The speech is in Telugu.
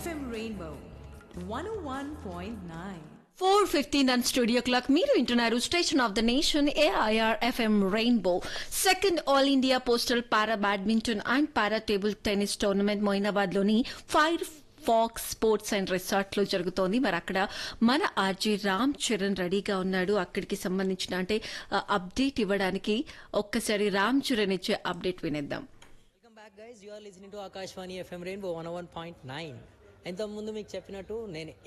FM Rainbow 101.9. Four fifteen and studio clock మీరు వింటున్నారు station of the nation AIR FM rainbow second all India postal para badminton and para table tennis tournament Moinabad లోని fire fox sports and resort లో జరుగుతోంది మరి అక్కడ మన ఆర్జీ రామ్ చరణ్ రెడీగా ఉన్నాడు అక్కడికి సంబంధించిన అంటే అప్డేట్ ఇవ్వడానికి ఒక్కసారి రామ్ చరణ్ ఇచ్చే అప్డేట్ వినేద్దాం welcome back guys you are listening to Akashvani FM rainbow one one point nine ఇంతకుముందు మీకు చెప్పినట్టు నేను